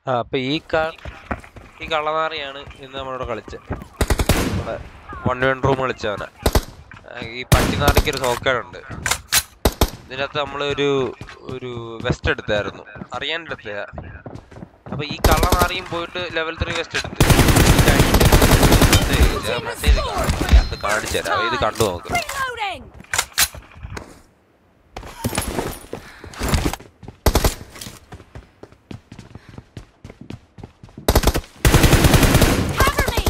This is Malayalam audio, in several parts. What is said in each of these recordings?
ആ അപ്പൊ ഈ ക ഈ കള്ളനാറിയാണ് ഇന്ന് നമ്മളോട് കളിച്ചത് നമ്മുടെ വൺ വൺ റൂം കളിച്ചവനാ ആ, ഈ പട്ടിനാറിക്ക് ഒരു സോക്കേടുണ്ട് ഇതിനകത്ത് നമ്മൾ ഒരു ഒരു വെസ്റ്റ് എടുത്തായിരുന്നു അറിയാൻ എടുത്തതാ അപ്പൊ ഈ കള്ളനാറിയും പോയിട്ട് ലെവൽ ത്രീ വെസ്റ്റ് എടുത്ത് മെസ്സേജ് അത് കാണിച്ചു തരാം ഇത് കണ്ടു നോക്ക് Reloading! Cover me!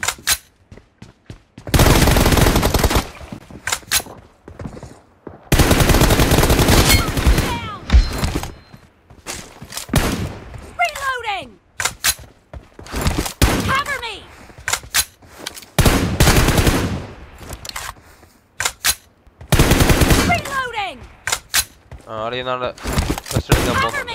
Down! Reloading! Cover me! Reloading! ആളി നാളെ വെസ്റ്റ് എടുക്കാൻ Cover പോകുന്നുണ്ട് me!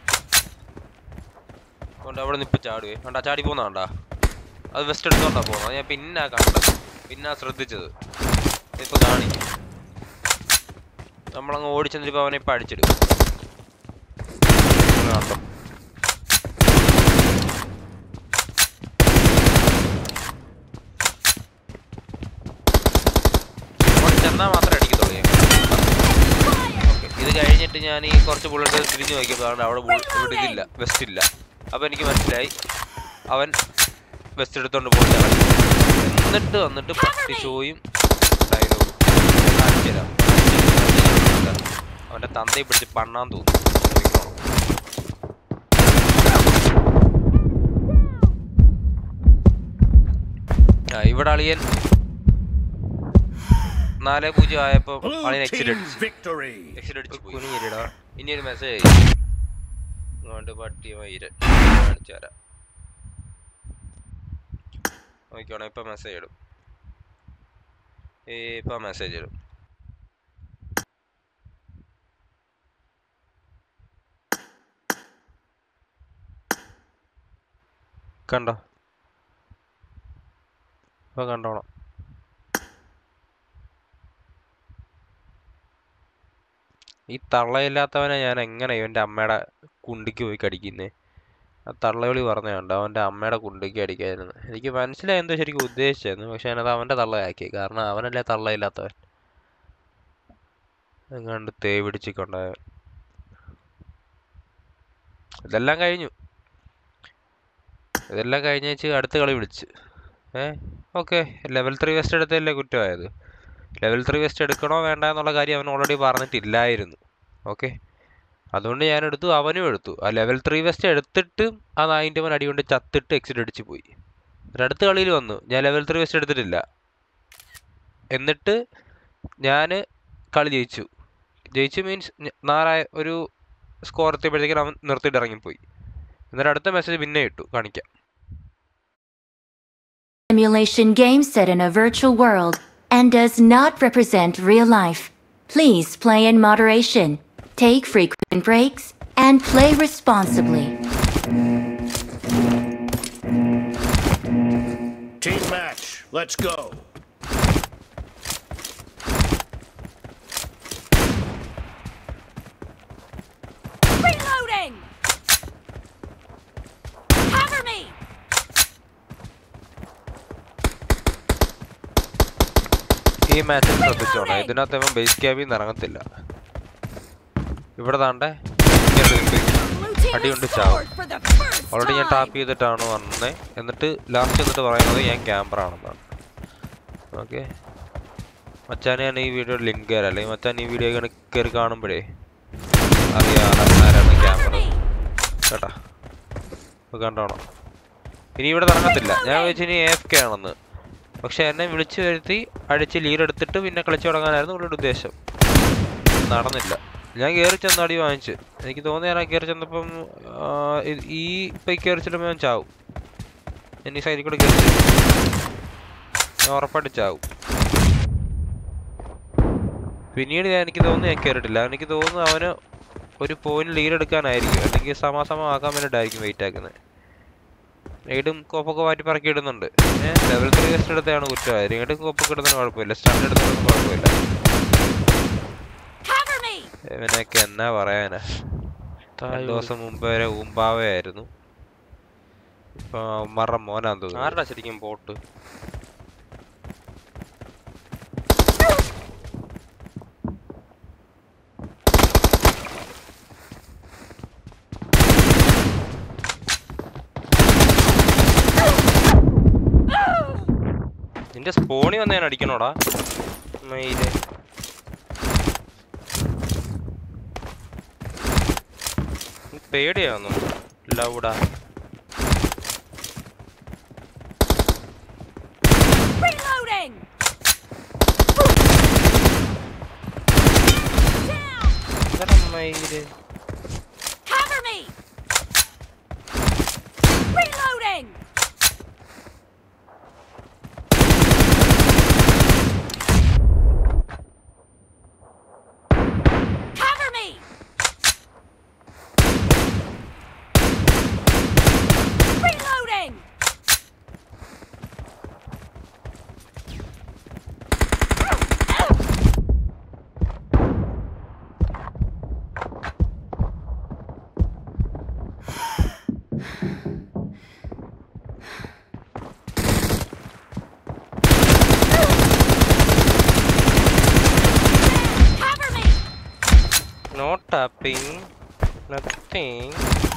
അതുകൊണ്ട് അവിടെ നിപ്പ് ചാടുവേ കണ്ടാ ചാടി പോന്നാണ്ടാ അത് വെസ്റ്റ് എടുത്തോണ്ടാ പോകുന്നത് ഞാൻ പിന്നാ കണ്ടത് പിന്നാ ശ്രദ്ധിച്ചത് ഇപ്പൊ കാണിക്കും നമ്മളങ്ങ് ഓടിച്ചെന്നിട്ട് അവനെ ഇപ്പൊ അടിച്ചിടും ഇത് കണ്ടോ അവിടെ ചെന്നാ മാത്രമേ അടിക്കത്തുള്ളൂ ഞാൻ ഓക്കെ ഇത് കഴിഞ്ഞിട്ട് ഞാൻ ഈ കുറച്ച് ബുള്ളറ്റ് തിരിഞ്ഞു നോക്കിയപ്പോഴാണ് അവിടെ ബുൾ- ഇവിടെ ഇതില്ല വെസ്റ്റ് ഇല്ല അപ്പൊ എനിക്ക് മനസ്സിലായി അവൻ വെസ്റ്റ് എടുത്തോണ്ട് പോയില്ല എന്നിട്ട് വന്നിട്ട് പട്ടി ഷോയും ഡയലോഗും കാണിച്ചു തരാം അവന്റെ തന്തയെ പിടിച്ച് പണ്ണാൻ തോന്നുന്നു ആ, ഇവിടെ അളിയൻ നാല് പൂജ്യം ആയപ്പോ Blue അളിയൻ എക്സിറ്റ് team അടിച്ചു victory. എക്സിറ്റ് അടിച്ചു കുനിഞ്ഞിരിടാ ഇനി ഒരു മെസ്സേജ് അങ്ങോട്ട് പട്ടി മയിര് കാണിച്ചു തരാം നോക്കിക്കോണേ ഇപ്പൊ മെസ്സേജ് ഇടും ഏ ഇപ്പൊ മെസ്സേജ് ഇടും കണ്ടോ ഇപ്പൊ കണ്ടോണം ഈ തള്ളയില്ലാത്തവനെ ഞാൻ എങ്ങനെ ഇവന്റെ അമ്മയുടെ കുണ്ടിക്ക് പോയി കടിക്കുന്നേ ആ തള്ളവിളി പറഞ്ഞ കണ്ടോ അവന്റെ അമ്മയുടെ കുണ്ടിക്ക് അടിക്കായിരുന്നു എനിക്ക് മനസ്സിലായി എന്തോ ശരിക്കും ഉദ്ദേശിച്ചായിരുന്നു പക്ഷെ ഞാനത് അവന്റെ തള്ളയാക്കി കാരണം അവനല്ലേ തള്ളയില്ലാത്തവൻ എങ്ങാണ്ട് തേ പിടിച്ചിക്കൊണ്ടായവൻ ഇതെല്ലാം കഴിഞ്ഞു ഇതെല്ലാം കഴിഞ്ഞ് വെച്ച് അടുത്ത കളി വിളിച്ച് ഏ ഓക്കെ ലെവൽ ത്രീ വെസ്റ്റ് എടുത്തല്ലേ കുറ്റമായത് ലെവൽ ത്രീ വെസ്റ്റ് എടുക്കണോ വേണ്ട എന്നുള്ള കാര്യം അവൻ ഓൾറെഡി പറഞ്ഞിട്ടില്ലായിരുന്നു ഓക്കെ അതുകൊണ്ട് ഞാൻ എടുത്തു അവനും എടുത്തു ആ ലെവൽ ത്രീ വെസ്റ്റ് എടുത്തിട്ട് ആ നായിൻ്റെ അവൻ അടികൊണ്ട് ചത്തിട്ട് എക്സിറ്റ് അടിച്ച് പോയി എന്നിട്ട് അടുത്ത കളിയിൽ വന്നു ഞാൻ ലെവൽ ത്രീ വെസ്റ്റ് എടുത്തിട്ടില്ല എന്നിട്ട് ഞാൻ കളി ജയിച്ചു ജയിച്ചു മീൻസ് നാലായ ഒരു സ്കോർ എത്തിയപ്പോഴത്തേക്കും അവൻ നിർത്തിയിട്ട് ഇറങ്ങിപ്പോയി എന്നിട്ട് അടുത്ത മെസ്സേജ് പിന്നെ ഇട്ടു കാണിക്കാം simulation game set in a virtual world and does not represent real life. Please play in moderation, take frequent breaks, and play responsibly. Team match. Let's go. Reloading! Cover me! ഈ മാച്ചിൽ ശ്രദ്ധിച്ചോണം ഇതിനകത്ത് ഇവൻ ബേസ് ക്യാബിൽ നിന്ന് ഇറങ്ങത്തില്ല ഇവിടെ താണ്ടെ Blue team അടി has കൊണ്ട് ചാവും scored for the first already ഞാൻ time. ടാപ്പ് ചെയ്തിട്ടാണ് വന്നത് എന്നിട്ട് ലാസ്റ്റ് എന്നിട്ട് പറയുന്നത് ഞാൻ ക്യാമറ ആണെന്നാണ് ഓക്കെ മച്ചാനെ ഞാൻ ഈ വീഡിയോ ലിങ്ക് തരാം അല്ലെങ്കിൽ മച്ചാൻ ഈ വീഡിയോ കയറി കാണുമ്പോഴേ അറിയാം ആരാണ് Cover ക്യാമറ me! കേട്ടാ ഇപ്പൊ കണ്ടോണം ഇനി ഇവിടെ ഇറങ്ങത്തില്ല ഞാൻ വിചാരിച്ചു ഇനി എഫ് കെ ആണെന്ന് പക്ഷെ എന്നെ വിളിച്ചു വരുത്തി അടിച്ച് ലീഡ് എടുത്തിട്ട് പിന്നെ കളിച്ചു തുടങ്ങാനായിരുന്നു പുള്ളിയുടെ ഉദ്ദേശം നടന്നില്ല ഞാൻ കയറി ചെന്ന് അടി വാങ്ങിച്ച് എനിക്ക് തോന്നി ഞാൻ കയറി ചെന്നപ്പം ആ, ഇ- ഈ ഇപ്പൊ ഈ കയറി ചെല്ലുമ്പോൾ ഞാൻ ചാവും ഞാൻ ഈ സൈഡിൽ കൂടെ കയറി ഞാൻ ഉറപ്പായിട്ട് ചാവും പിന്നീട് ഞാൻ എനിക്ക് തോന്നുന്നു ഞാൻ കയറിയിട്ടില്ല എനിക്ക് തോന്നുന്നു അവന് ഒരു പോയിന്റ് ലീഡ് എടുക്കാനായിരിക്കും അല്ലെങ്കിൽ സമാസമം ആക്കാൻ വേണ്ടിയിട്ടായിരിക്കും വെയിറ്റ് ആക്കുന്നത് റൈഡും കോപ്പൊക്കെ മാറ്റി പറക്കി ഇടുന്നുണ്ട് ഏഹ് ലെവൽ ത്രീ വെസ്റ്റ് എടുത്താണ് കുറ്റമായത് റൈഡും കോപ്പൊക്കെ ഇടുന്നതിന് കുഴപ്പമില്ല സ്റ്റാൻഡ് എടുത്തതൊന്നും കുഴപ്പമില്ല Cover me! ഇവനൊക്കെ എന്നാ പറയാനാ രണ്ടു ദിവസം മുമ്പ് വരെ ഊമ്പാവയായിരുന്നു മറ മോനാന്ന് തോന്നുന്നു ആരടാ ശരിക്കും പോട്ട് നിന്റെ സ്പോണി വന്ന് ഞാൻ അടിക്കണോടാ മയില് നിനക്ക് പേടിയാവുന്നു ലൗഡാ Reloading! Down! ഇതെടാ മയില് Cover me! Reloading! Cover me! Reloading! Cover me! No tapping nothing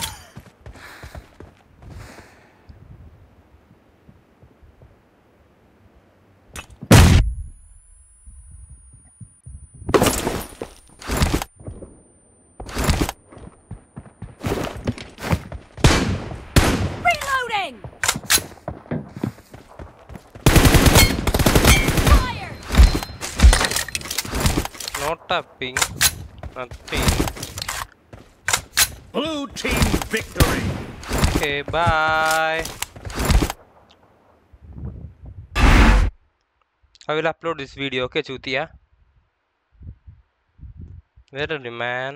Reloading! Fire! No tapping nothing Blue team victory. Okay, bye. I will upload this video, okay, Chutia? Where are you, man?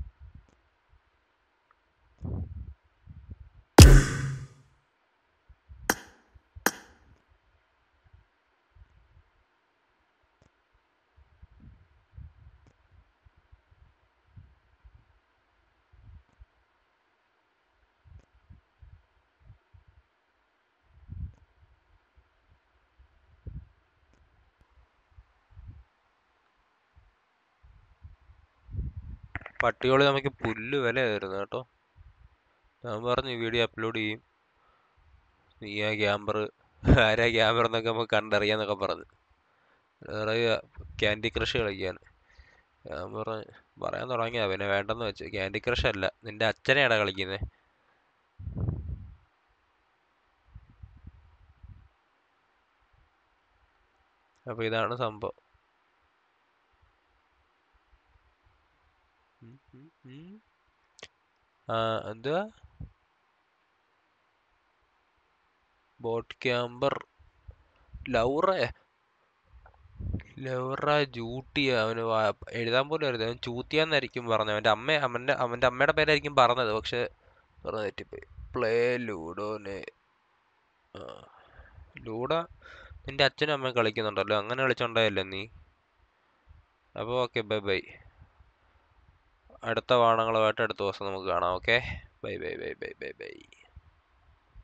പട്ടികള് നമുക്ക് പുല്ല് വിലയായിരുന്നു കേട്ടോ ഞാൻ പറഞ്ഞു ഈ വീഡിയോ അപ്ലോഡ് ചെയ്യും നീ ആ ക്യാമറ ആരാ ക്യാമറ എന്നൊക്കെ നമുക്ക് കണ്ടറിയാന്നൊക്കെ പറഞ്ഞു പറയുക ക്യാൻഡി ക്രഷ് കളിക്കാൻ ഞാൻ പറഞ്ഞു പറയാൻ തുടങ്ങിയ പിന്നെ വേണ്ടെന്ന് വെച്ചു ക്യാൻഡി ക്രഷ് അല്ല നിന്റെ അച്ഛനെയാടാ കളിക്കുന്നത് അപ്പൊ ഇതാണ് സംഭവം ഉം, ഉം, ഉം. ആ എന്തുവാ ബോട്ട് ക്യാമ്പർ ലൗറ ലൗറ ജൂട്ടിയ അവന് വാ- എഴുതാൻ പോലും അറിയാം അവൻ ചൂത്തിയാന്നായിരിക്കും പറഞ്ഞത് അവന്റെ അമ്മ അവന്റെ അവന്റെ അമ്മയുടെ പേരായിരിക്കും പറഞ്ഞത് പക്ഷെ പറഞ്ഞ തെറ്റിപ്പോയി പ്ലേ ലൂഡോനെ ലൂഡ നിന്റെ അച്ഛനും അമ്മയും കളിക്കുന്നുണ്ടല്ലോ അങ്ങനെ കളിച്ചോണ്ടായല്ലേ നീ അപ്പോൾ ഓക്കെ ബൈ ബൈ അടുത്ത വാണങ്ങളുമായിട്ട് അടുത്ത ദിവസം നമുക്ക് കാണാം okay bye bye bye bye bye by